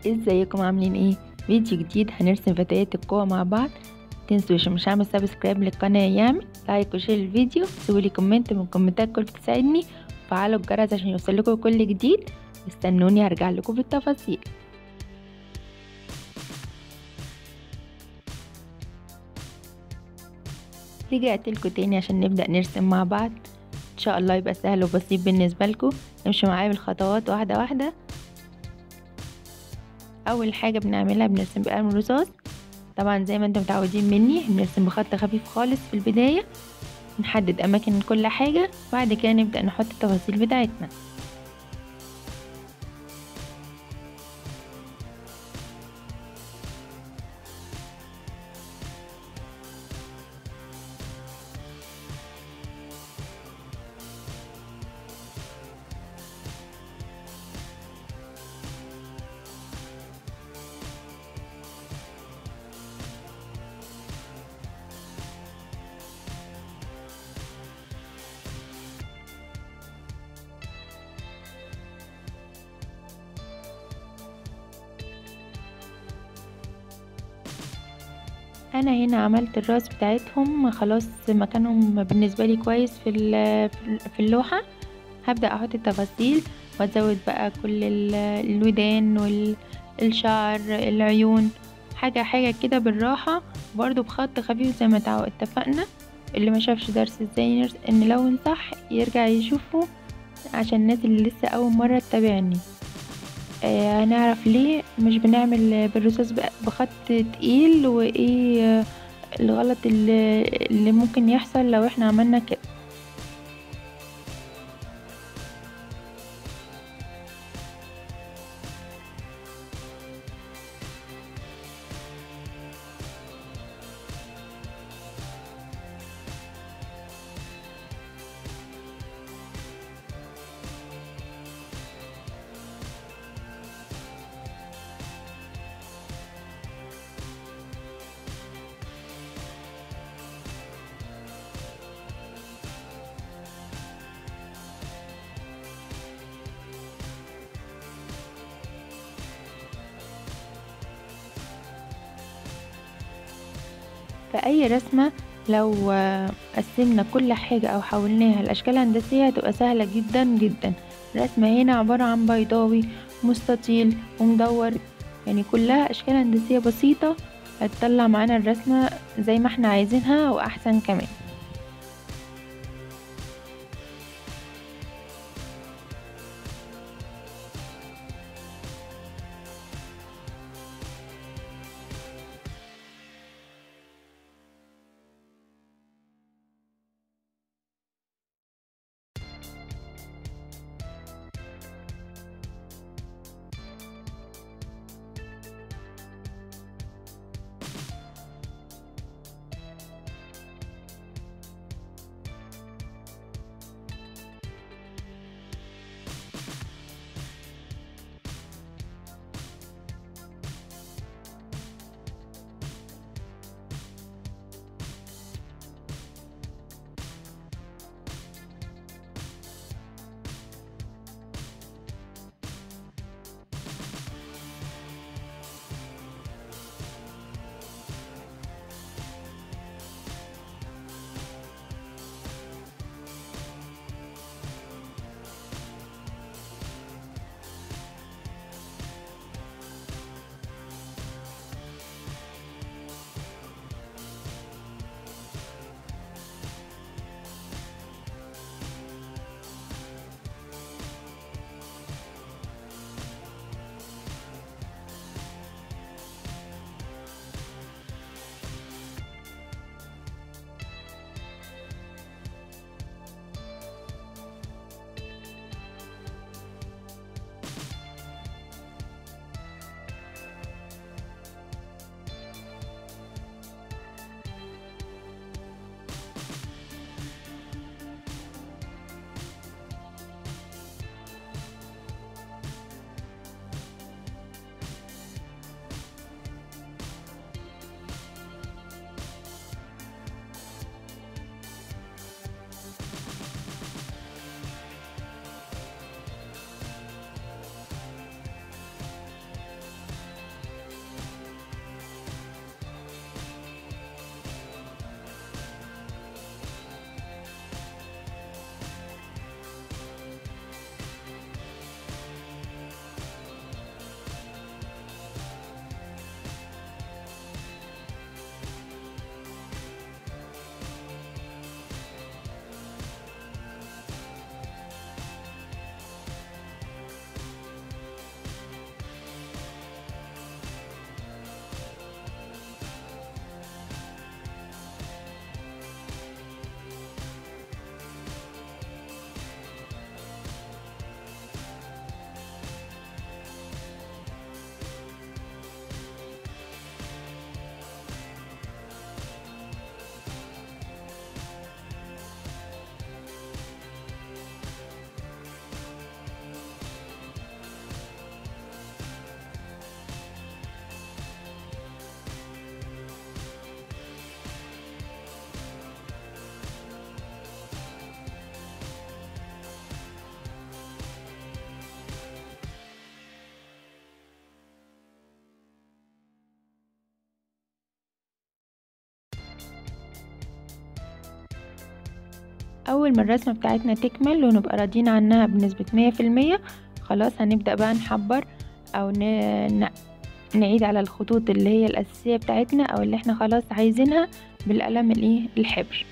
ازيكم عاملين ايه فيديو جديد هنرسم فتيات القوة مع بعض تنسوش مش عامل سبسكرايب للقناة يعمل لايك وشير الفيديو سيبولي كومنت من كومنتات كل بتساعدني وفعلوا الجرس عشان يوصلكوا كل جديد استنوني هرجع لكم بالتفاصيل رجعت لكم تاني عشان نبدأ نرسم مع بعض ان شاء الله يبقى سهل وبسيط بالنسبة لكم امشوا معايا بالخطوات واحدة واحدة اول حاجة بنعملها بنرسم بقلم الرصاص طبعا زي ما انتم متعودين مني بنرسم بخط خفيف خالص في البداية نحدد اماكن كل حاجة بعد كده نبدأ نحط التفاصيل بتاعتنا انا هنا عملت الراس بتاعتهم خلاص مكانهم بالنسبه لي كويس في في اللوحه هبدا احط التفاصيل وازود بقى كل الودان والشعر العيون حاجه حاجه كده بالراحه برضو بخط خفيف زي ما اتفقنا اللي ما شافش درس ازاي نلون صح يرجع يشوفه عشان الناس اللي لسه اول مره تتابعني آه هنعرف ليه مش بنعمل بالرصاص بخط تقيل وايه الغلط اللي, اللي ممكن يحصل لو احنا عملنا كده فأي رسمة لو قسمنا كل حاجة أو حولناها لأشكال هندسية هتبقى سهلة جدا جدا الرسمة هنا عبارة عن بيضاوي مستطيل ومدور يعني كلها أشكال هندسية بسيطة هتطلع معانا الرسمة زي ما احنا عايزينها وأحسن كمان اول ما الرسمة بتاعتنا تكمل ونبقى راضيين عنها بنسبة مية في المية خلاص هنبدأ بقى نحبر او ن... ن... نعيد على الخطوط اللي هي الأساسية بتاعتنا او اللي احنا خلاص عايزينها بالقلم الايه الحبر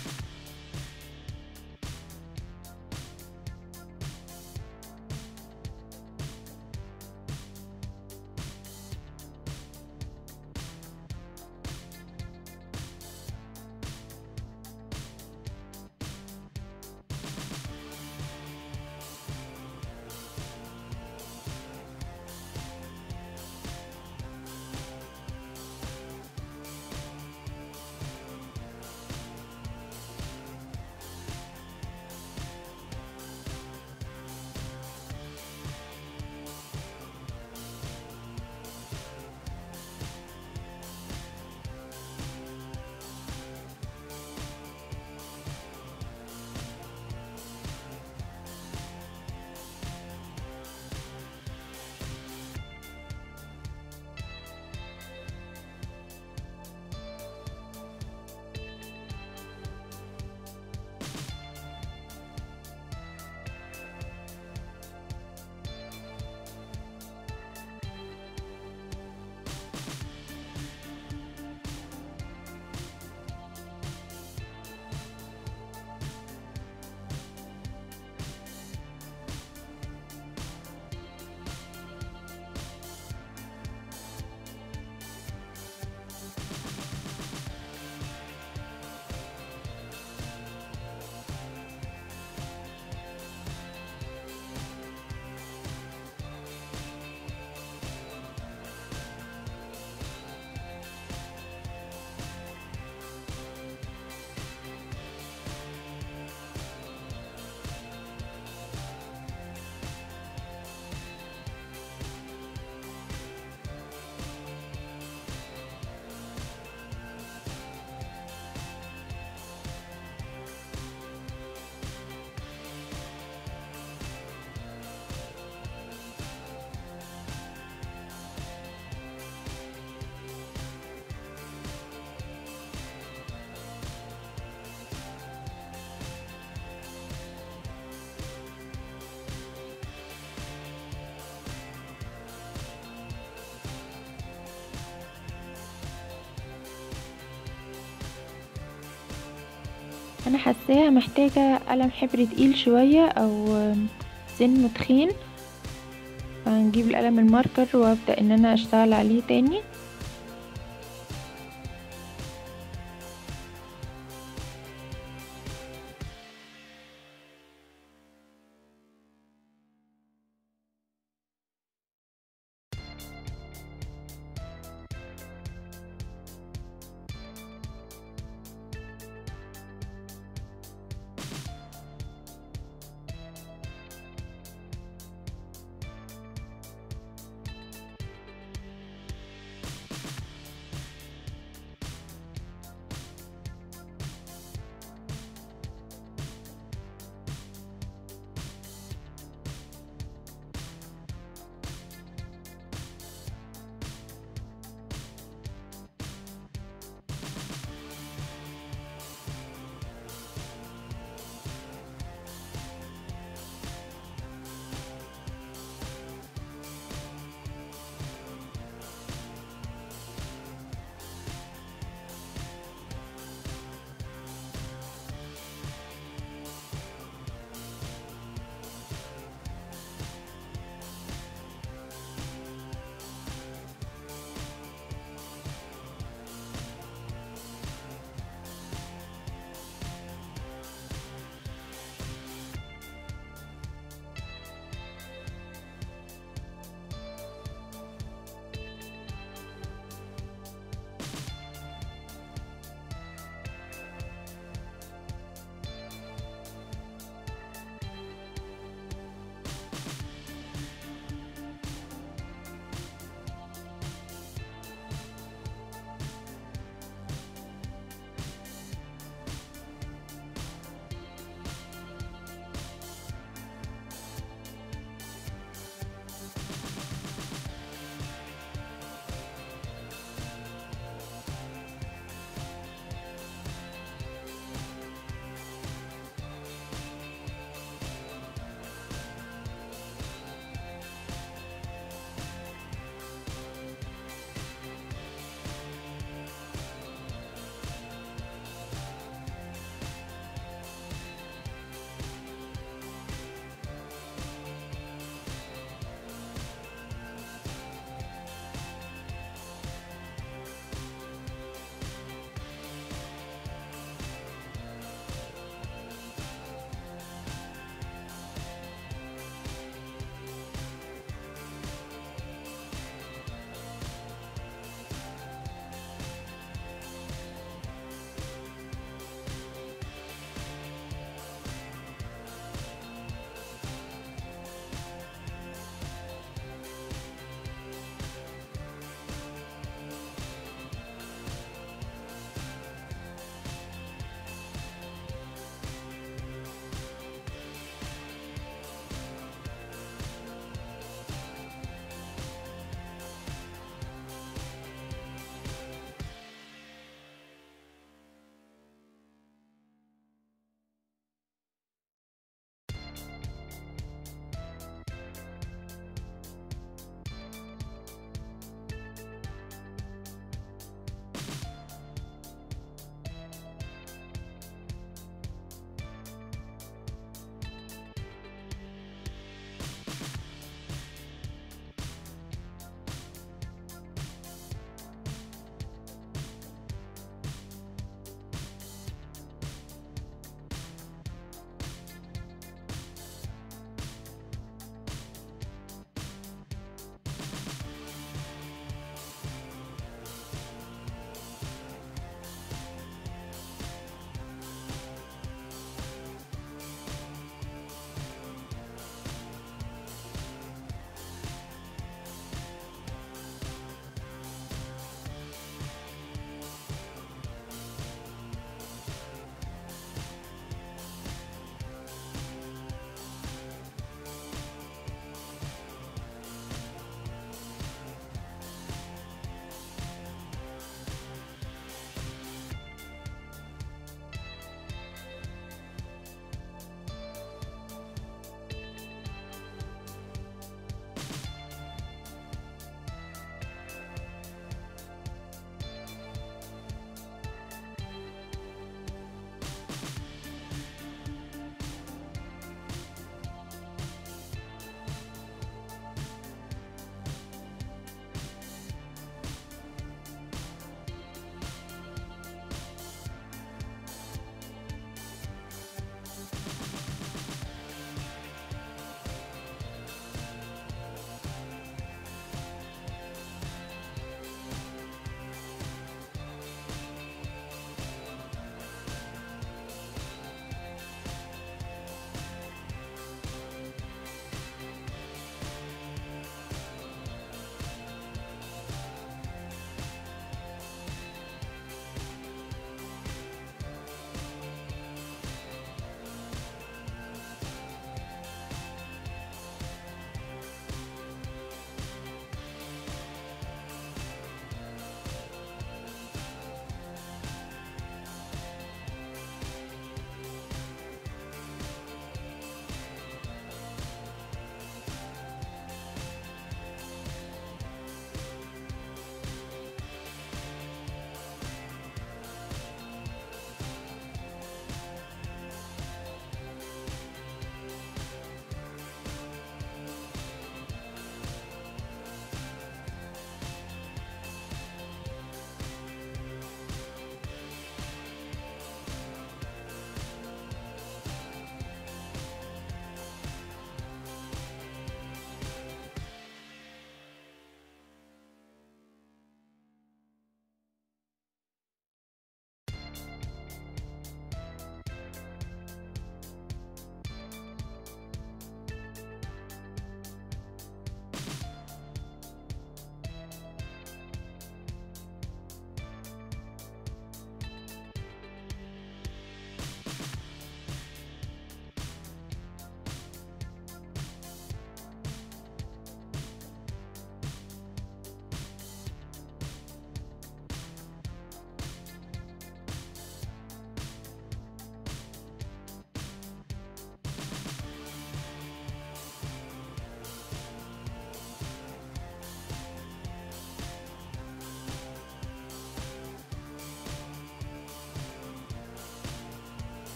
انا حاساها محتاجة قلم حبر تقيل شوية او سنه تخين فهنجيب القلم الماركر وابدأ ان انا اشتغل عليه تاني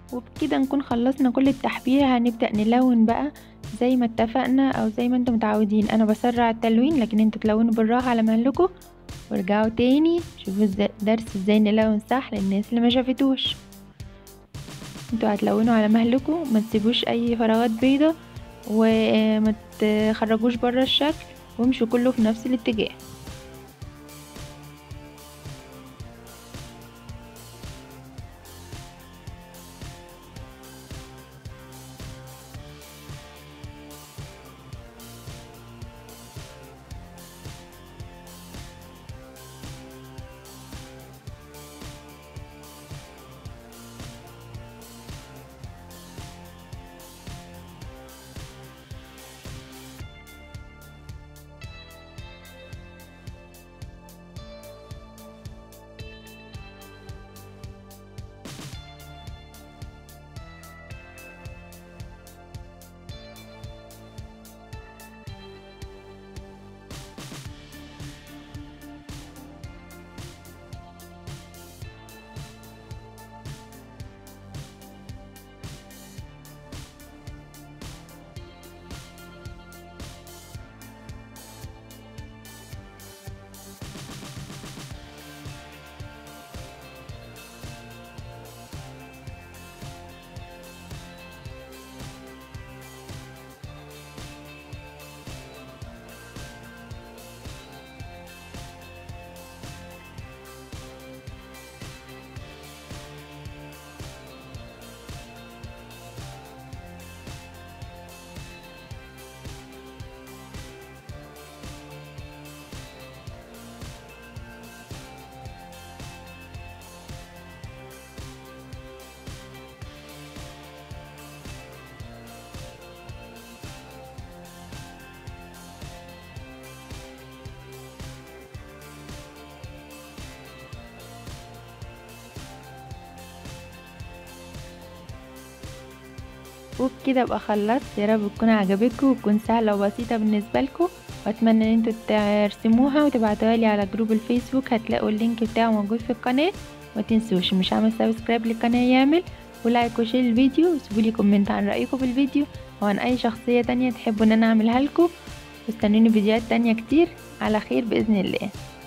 وبكده نكون خلصنا كل التحبير هنبدأ نلون بقى زي ما اتفقنا او زي ما انتم متعودين انا بسرع التلوين لكن انتوا تلونوا بالراحة على مهلكم وارجعوا تاني شوفوا درس ازاي نلون صح للناس اللي ما شافتوش انتوا هتلونوا على مهلكم ما تسيبوش اي فراغات بيضة وما تخرجوش برا الشكل وامشوا كله في نفس الاتجاه وبكده ابقى خلصت يا رب تكون عجبتكم وتكون سهله وبسيطه بالنسبه لكم واتمنى ان انتوا ترسموها وتبعتوها لي على جروب الفيسبوك هتلاقوا اللينك بتاعه موجود في القناه ما تنسوش مش عامل سبسكرايب للقناه يعمل ولايك وشير الفيديو وسيبوا لي كومنت عن رايكم في الفيديو وعن اي شخصيه تانية تحبوا ان انا اعملها لكم واستنوني فيديوهات تانية كتير على خير باذن الله